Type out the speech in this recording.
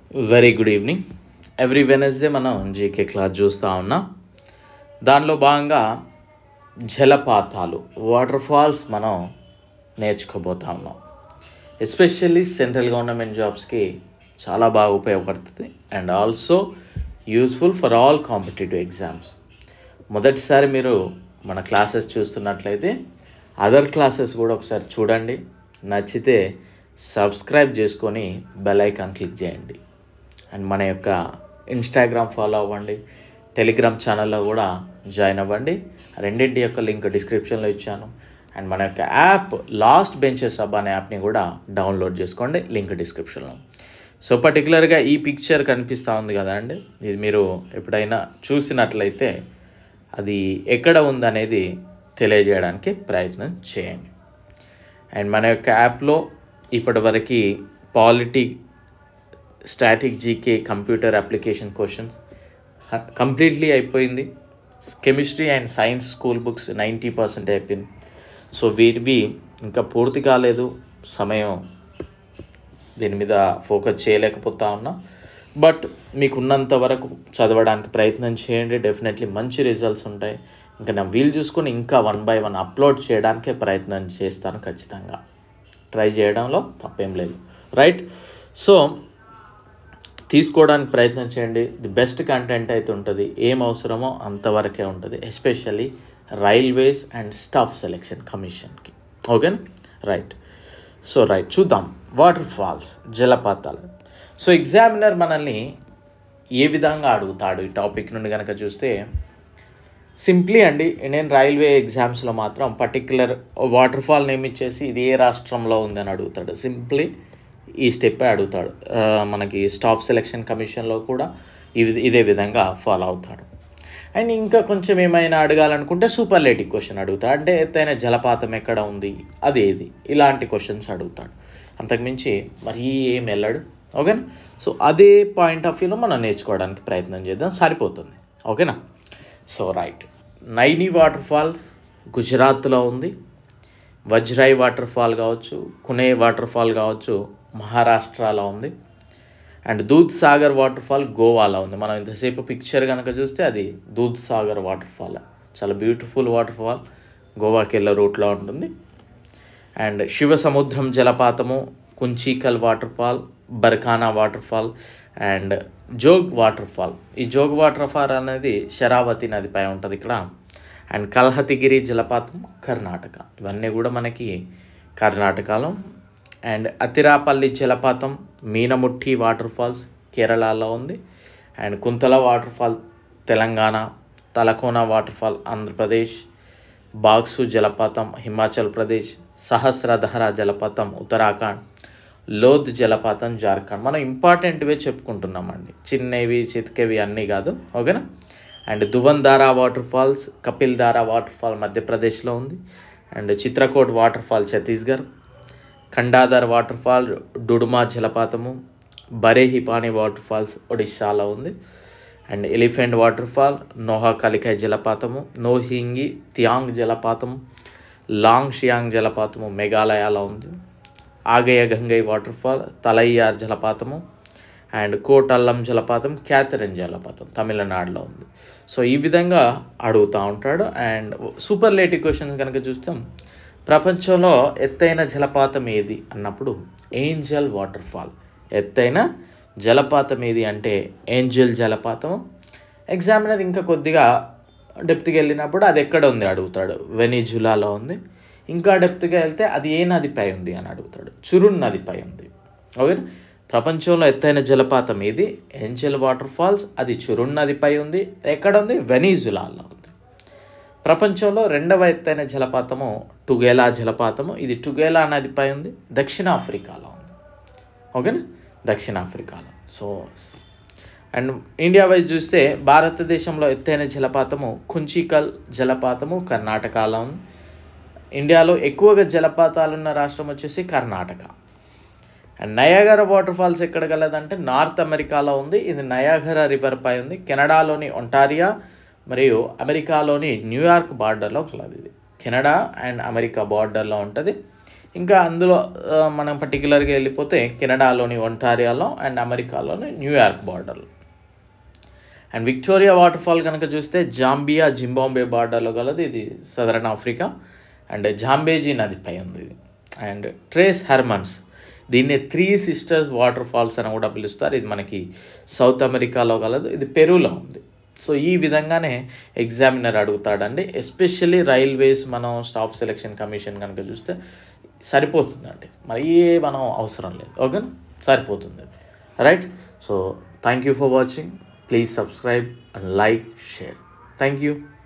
very good evening every Wednesday మనం GK class చూస్తూ ఉన్నాం దానిలో భాగంగా జలపాతాలు వాటర్ ఫాల్స్ మనం నేర్చుకోబోతా ఉన్నాం ఎస్పెషల్లీ సెంట్రల్ గవర్నమెంట్ జాబ్స్కి చాలా బాగా ఉపయోగపడుతుంది and also useful for all competitive exams మొదటిసారి మీరు మన క్లాసెస్ చూస్తున్నట్లయితే అదర్ క్లాసెస్ కూడా ఒకసారి చూడండి నచ్చితే సబ్స్క్రైబ్ చేసుకొని బెల్ ఐకాన్ క్లిక్ చేయండి అండ్ మన యొక్క ఇన్స్టాగ్రామ్ ఫాలో అవ్వండి టెలిగ్రామ్ ఛానల్లో కూడా జాయిన్ అవ్వండి రెండింటి యొక్క లింక్ డిస్క్రిప్షన్లో ఇచ్చాను అండ్ మన యొక్క యాప్ లాస్ట్ బెంచెస్ అబ్ అనే యాప్ని కూడా డౌన్లోడ్ చేసుకోండి లింక్ డిస్క్రిప్షన్లో సో పర్టికులర్గా ఈ పిక్చర్ కనిపిస్తూ ఉంది కదా అండి ఇది మీరు ఎప్పుడైనా చూసినట్లయితే అది ఎక్కడ ఉందనేది తెలియజేయడానికి ప్రయత్నం చేయండి అండ్ మన యొక్క యాప్లో ఇప్పటివరకు polity static GK computer application questions completely అయిపోయింది chemistry and science school books ninety percent అయిపోయింది సో వీటివి ఇంకా పూర్తి కాలేదు సమయం దీని మీద ఫోకస్ చేయలేకపోతా ఉన్నా బట్ మీకు ఉన్నంత వరకు చదవడానికి ప్రయత్నం చేయండి డెఫినెట్లీ మంచి రిజల్ట్స్ ఉంటాయి ఇంకా నా వీలు చూసుకొని ఇంకా వన్ బై వన్ అప్లోడ్ చేయడానికే ప్రయత్నం చేస్తాను ఖచ్చితంగా ట్రై చేయడంలో తప్పేం లేదు రైట్ సో తీసుకోవడానికి ప్రయత్నం చేయండి ది బెస్ట్ కంటెంట్ అయితే ఉంటుంది ఏం అవసరమో అంతవరకే ఉంటుంది especially railways and staff selection కమిషన్కి ఓకేనా రైట్ సో రైట్ చూద్దాం వాటర్ ఫాల్స్ జలపాతాలు సో ఎగ్జామినర్ మనల్ని ఏ విధంగా అడుగుతాడు ఈ టాపిక్ నుండి కనుక చూస్తే సింప్లీ అండి ఇండియన్ రైల్వే ఎగ్జామ్స్లో మాత్రం పర్టికులర్ వాటర్ ఫాల్ నేమ్ ఇచ్చేసి ఇది ఏ రాష్ట్రంలో ఉందని అడుగుతాడు సింప్లీ ఈ స్టెప్పే అడుగుతాడు ఆ, మనకి స్టాఫ్ సెలెక్షన్ కమిషన్లో కూడా ఇది ఇదే విధంగా ఫాలో అవుతాడు అండ్ ఇంకా కొంచెం ఏమైనా అడగాలనుకుంటే సూపర్లేటివ్ క్వశ్చన్ అడుగుతాడు అంటే ఎత్తైన జలపాతం ఎక్కడ ఉంది అది ఏది ఇలాంటి క్వశ్చన్స్ అడుగుతాడు అంతకుమించి మరి ఏం వెళ్ళాడు ఓకేనా సో అదే పాయింట్ ఆఫ్ వ్యూలో మనం నేర్చుకోవడానికి ప్రయత్నం చేద్దాం సరిపోతుంది ఓకేనా so right Naini water fall గుజరాత్లో ఉంది వజ్రాయ్ వాటర్ ఫాల్ కావచ్చు కునే వాటర్ ఫాల్ కావచ్చు మహారాష్ట్రలో ఉంది and Dudh Sagar water fall గోవాలో ఉంది మనం ఇంతసేపు పిక్చర్ కనుక చూస్తే అది దూద్ సాగర్ వాటర్ ఫాల్ చాలా బ్యూటిఫుల్ వాటర్ ఫాల్ గోవాకి వెళ్ళే రూట్లో ఉంటుంది అండ్ శివ సముద్రం జలపాతము Kunchikal water fall Barkhana water fall and Jog water fall ఈ జోగ్ వాటర్ ఫాల్ అనేది శరావతి నదిపై ఉంటుంది ఇక్కడ అండ్ కల్హతిగిరి జలపాతం కర్ణాటక ఇవన్నీ కూడా మనకి కర్ణాటకలో అండ్ అతిరాపల్లి జలపాతం మీనముట్టి వాటర్ ఫాల్స్ కేరళలో ఉంది and Kuntala water fall Telangana Talakona water fall Andhra Pradesh Bhagsu జలపాతం హిమాచల్ ప్రదేశ్ సహస్రధర జలపాతం ఉత్తరాఖండ్ లోద్ జలపాతం జార్ఖండ్ మనం ఇంపార్టెంట్వే చెప్పుకుంటున్నామండి చిన్నవి చితికేవి అన్నీ కాదు ఓకేనా and Dhuandhar water falls Kapil Dhara water fall మధ్యప్రదేశ్లో ఉంది and Chitrakote water fall Chhattisgarh Khandadhar water fall Duduma జలపాతము బరేహిపాని వాటర్ ఫాల్స్ ఒడిశాలో ఉంది and elephant water fall Nohkalikai జలపాతము నోహింగి థియాంగ్ జలపాతము లాంగ్ షియాంగ్ జలపాతము మేఘాలయలో ఉంది ఆగయ గంగై వాటర్ ఫాల్ తలయ్యార్ జలపాతము అండ్ కోటల్లం జలపాతం క్యాథరిన్ జలపాతం తమిళనాడులో ఉంది సో ఈ విధంగా అడుగుతూ ఉంటాడు అండ్ సూపర్లేటివ్ క్వశ్చన్స్ కనుక చూస్తాం ప్రపంచంలో ఎత్తైన జలపాతం ఏది అన్నప్పుడు ఏంజల్ వాటర్ ఫాల్ ఎత్తైన జలపాతం ఏది అంటే ఏంజల్ జలపాతం ఎగ్జామినర్ ఇంకా కొద్దిగా డెప్త్కి వెళ్ళినప్పుడు అది ఎక్కడ ఉంది అడుగుతాడు వెనిజులాలో ఉంది ఇంకా డెప్త్గా వెళ్తే అది ఏ నదిపై ఉంది అని అడుగుతాడు చురున్ నదిపై ఉంది ఓకే ప్రపంచంలో ఎత్తైన జలపాతం ఇది ఏంజల్ వాటర్ ఫాల్స్ అది చురున్ నదిపై ఉంది ఎక్కడ ఉంది వెనిజులాలో ఉంది ప్రపంచంలో రెండవ ఎత్తైన జలపాతము టుగేలా జలపాతము ఇది టుగేలా నదిపై ఉంది దక్షిణాఫ్రికాలో ఉంది ఓకేనా దక్షిణాఫ్రికాలో సో అండ్ ఇండియా వైజ్ చూస్తే భారతదేశంలో ఎత్తైన జలపాతము కుంచికల్ జలపాతము కర్ణాటకలో ఉంది ఇండియాలో ఎక్కువగా జలపాతాలు ఉన్న రాష్ట్రం వచ్చేసి Karnataka and Niagara water falls ఎక్కడ గలదంటే నార్త్ అమెరికాలో ఉంది ఇది నయాగర రివర్ పై ఉంది కెనడాలోని ఒంటారియా మరియు అమెరికాలోని న్యూయార్క్ బార్డర్లో కలదు ఇది కెనడా అండ్ అమెరికా బార్డర్లో ఉంటుంది ఇంకా అందులో ఆ, మనం పర్టికులర్గా వెళ్ళిపోతే కెనడాలోని ఒంటారియాలో అండ్ అమెరికాలోని న్యూయార్క్ బార్డర్లో అండ్ విక్టోరియా వాటర్ ఫాల్ కనుక చూస్తే జాంబియా జింబాంబే బార్డర్లో గలది ఇది సదరన్ ఆఫ్రికా అండ్ జాంబేజీ నదిపై ఉంది ఇది అండ్ ట్రేస్ హెర్మన్స్ దీన్ని త్రీ సిస్టర్స్ వాటర్ ఫాల్స్ అని కూడా పిలుస్తారు ఇది మనకి సౌత్ అమెరికాలో గలదు ఇది పెరూలో ఉంది సో ఈ విధంగానే ఎగ్జామినర్ అడుగుతాడండి ఎస్పెషల్లీ రైల్వేస్ మనం స్టాఫ్ సెలెక్షన్ కమిషన్ కనుక చూస్తే సరిపోతుందండి మరి మనం అవసరం లేదు ఓకే సరిపోతుంది right so thank you for watching please subscribe and like share thank you